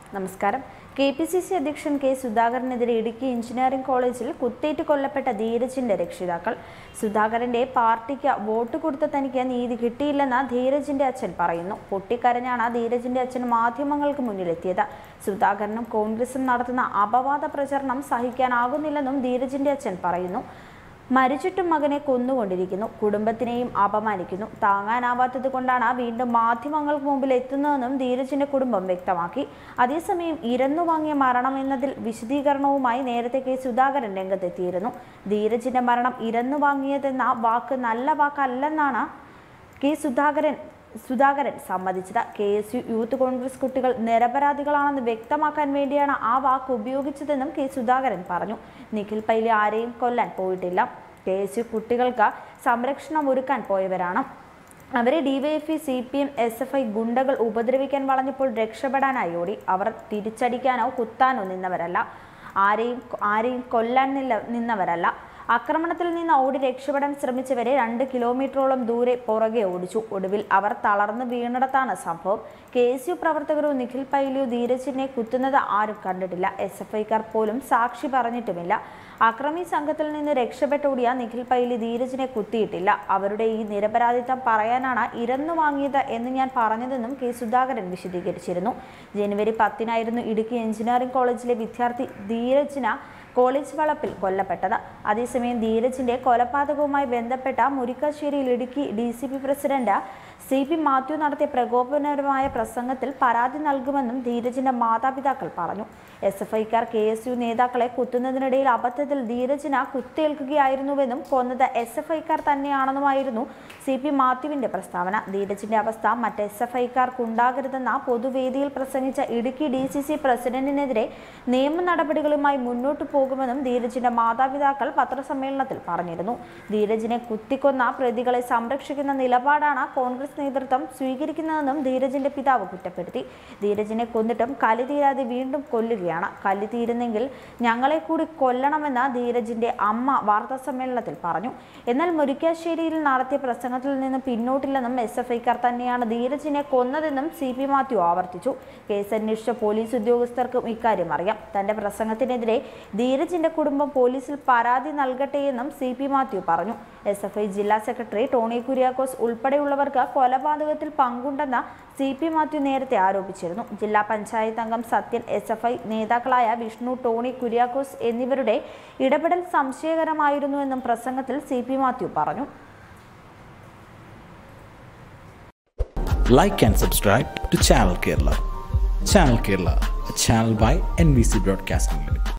നമസ്കാരം K P C C അധ്യക്ഷൻ K സുധാകരനെതിരെ ഇടുക്കി എഞ്ചിനീയറിംഗ് കോളേജിൽ കുത്തേറ്റ് കൊല്ലപ്പെട്ട ധീരജിന്റെ രക്ഷിതാക്കൾ സുധാകരന്റെ പാർട്ടിക്ക് വോട്ട് കൊടുത്ത തനിക്ക് നീതി കിട്ടിയില്ലെന്ന് ധീരജിന്റെ അച്ഛൻ പറയുന്നു പൊട്ടിക്കരഞ്ഞാണ് ധീരജിന്റെ അച്ഛൻ മാധ്യമങ്ങൾക്ക് മുന്നിലെത്തിയത് സുധാകരനും കോൺഗ്രസും നടത്തുന്ന അപവാദ പ്രചരണം സഹിക്കാനാകുന്നില്ലെന്നും ധീരജിന്റെ അച്ഛൻ പറയുന്നു മരിച്ചിട്ടും മകനെ കൊന്നുകൊണ്ടിരിക്കുന്നു കുടുംബത്തിനെയും അപമാനിക്കുന്നു താങ്ങാനാവാത്തത് കൊണ്ടാണ് വീണ്ടും മാധ്യമങ്ങൾക്ക് മുമ്പിൽ എത്തുന്നതെന്നും ധീരജിന്റെ കുടുംബം വ്യക്തമാക്കി അതേസമയം ഇരന്നു വാങ്ങിയ മരണം എന്നതിൽ വിശദീകരണവുമായി നേരത്തെ കെ സുധാകരൻ രംഗത്തെത്തിയിരുന്നു ധീരജിന്റെ മരണം ഇരന്നു വാങ്ങിയതെന്ന വാക്ക് നല്ല വാക്കല്ലെന്നാണ് കെ സുധാകരൻ സുധാകരൻ സമ്മതിച്ചത് K S U youth Congress കുട്ടികൾ നിരപരാധികളാണെന്ന് വ്യക്തമാക്കാൻ വേണ്ടിയാണ് ആ വാക്ക് ഉപയോഗിച്ചതെന്നും കെ സുധാകരൻ പറഞ്ഞു നിഖിൽ പൈലി ആരെയും കൊല്ലാൻ പോയിട്ടില്ല കെ എസ് യു കുട്ടികൾക്ക് സംരക്ഷണം ഒരുക്കാൻ പോയവരാണ് അവരെ DYFI C P M S F I ഗുണ്ടകൾ ഉപദ്രവിക്കാൻ വളഞ്ഞപ്പോൾ രക്ഷപ്പെടാനായി ഓടി അവർ തിരിച്ചടിക്കാനോ കുത്താനോ നിന്നവരല്ല ആരെയും ആരെയും കൊല്ലാൻ നില്ല നിന്നവരല്ല ആക്രമണത്തിൽ നിന്ന് ഓടി രക്ഷപ്പെടാൻ ശ്രമിച്ചവരെ രണ്ട് കിലോമീറ്ററോളം ദൂരെ പുറകെ ഓടിച്ചു ഒടുവിൽ അവർ തളർന്ന് വീണിടത്താണ് സംഭവം കെ എസ് യു പ്രവർത്തകരോ നിഖിൽ പൈലിയോ ധീരജിനെ കുത്തുന്നത് ആരും കണ്ടിട്ടില്ല എസ് എഫ് ഐക്കാർ പോലും സാക്ഷി പറഞ്ഞിട്ടുമില്ല അക്രമി സംഘത്തിൽ നിന്ന് രക്ഷപ്പെട്ടോടിയ നിഖിൽ പൈലി ധീരജിനെ കുത്തിയിട്ടില്ല അവരുടെ ഈ നിരപരാധിത്വം പറയാനാണ് ഇരന്നു വാങ്ങിയത് എന്ന് ഞാൻ പറഞ്ഞതെന്നും കെ സുധാകരൻ വിശദീകരിച്ചിരുന്നു ജനുവരി പത്തിനായിരുന്നു ഇടുക്കി എഞ്ചിനീയറിംഗ് കോളേജിലെ വിദ്യാർത്ഥി ധീരജിന് കോളേജ് വളപ്പിൽ കൊല്ലപ്പെട്ടത് അതേസമയം ധീരജിന്റെ കൊലപാതകവുമായി ബന്ധപ്പെട്ട മുരിക്കാശ്ശേരിയിൽ Idukki D C P president C P Mathew നടത്തിയ പ്രകോപനപരമായ പ്രസംഗത്തിൽ പരാതി നൽകുമെന്നും ധീരജിന്റെ മാതാപിതാക്കൾ പറഞ്ഞു എസ് എഫ് ഐക്കാർ കെ എസ് യു നേതാക്കളെ കുത്തുന്നതിനിടയിൽ അബദ്ധത്തിൽ ധീരജിന് കുത്തേൽക്കുകയായിരുന്നുവെന്നും കൊന്നത് എസ് എഫ് ഐക്കാർ തന്നെയാണെന്നുമായിരുന്നു സി പി മാത്യുവിന്റെ പ്രസ്താവന ധീരജിന്റെ അവസ്ഥ മറ്റ് എസ് എഫ് ഐക്കാർക്കുണ്ടാകരുതെന്ന പൊതുവേദിയിൽ പ്രസംഗിച്ച ഇടുക്കി ഡി സി സി പ്രസിഡന്റിനെതിരെ നിയമ നടപടികളുമായി മുന്നോട്ടു പോകുമെന്നും ധീരജിന്റെ മാതാപിതാക്കൾ പത്രസമ്മേളനത്തിൽ പറഞ്ഞിരുന്നു ധീരജിനെ കുത്തിക്കൊന്ന പ്രതികളെ സംരക്ഷിക്കുന്ന നിലപാടാണ് കോൺഗ്രസ് നേതൃത്വം സ്വീകരിക്കുന്നതെന്നും ധീരജിന്റെ പിതാവ് കുറ്റപ്പെടുത്തി ധീരജിനെ കൊന്നിട്ടും കലി തീരാതെ വീണ്ടും കൊല്ലുകയാണ് കലി തീരുന്നെങ്കിൽ ഞങ്ങളെ കൂടി കൊല്ലണമെന്ന് ധീരജിന്റെ അമ്മ വാർത്താ സമ്മേളനത്തിൽ പറഞ്ഞു എന്നാൽ മുരിക്കാശ്ശേരിയിൽ നടത്തിയ പ്രസംഗത്തിൽ നിന്ന് പിന്നോട്ടില്ലെന്നും എസ് എഫ് ഐക്കാർ തന്നെയാണ് ധീരജിനെ കൊന്നതെന്നും സി പി മാത്യു ആവർത്തിച്ചു കേസ് അന്വേഷിച്ച പോലീസ് ഉദ്യോഗസ്ഥർക്കും ഇക്കാര്യം അറിയാം തന്റെ പ്രസംഗത്തിനെതിരെ ധീരജിന്റെ കുടുംബം പോലീസിൽ പരാതി നൽകട്ടെയെന്നും സി പി മാത്യു പറഞ്ഞു എസ് എഫ് ഐ ജില്ലാ സെക്രട്ടറി ടോണി കുര്യാക്കോസ് ഉൾപ്പെടെയുള്ളവർക്ക് കൊലപാതകത്തിൽ പങ്കുണ്ടെന്ന് സി പി മാത്യു നേരത്തെ ആരോപിച്ചിരുന്നു ജില്ലാ പഞ്ചായത്ത് അംഗം സത്യൻ എസ് എഫ് ഐ നേതാക്കളായ വിഷ്ണു ടോണി കുര്യാക്കോസ് എന്നിവരുടെ ഇടപെടൽ സംശയകരമായിരുന്നുവെന്നും പ്രസംഗത്തിൽ സി പി മാത്യു പറഞ്ഞു like and subscribe to Channel Kerala. Channel Kerala, a channel by NBC Broadcasting Limited.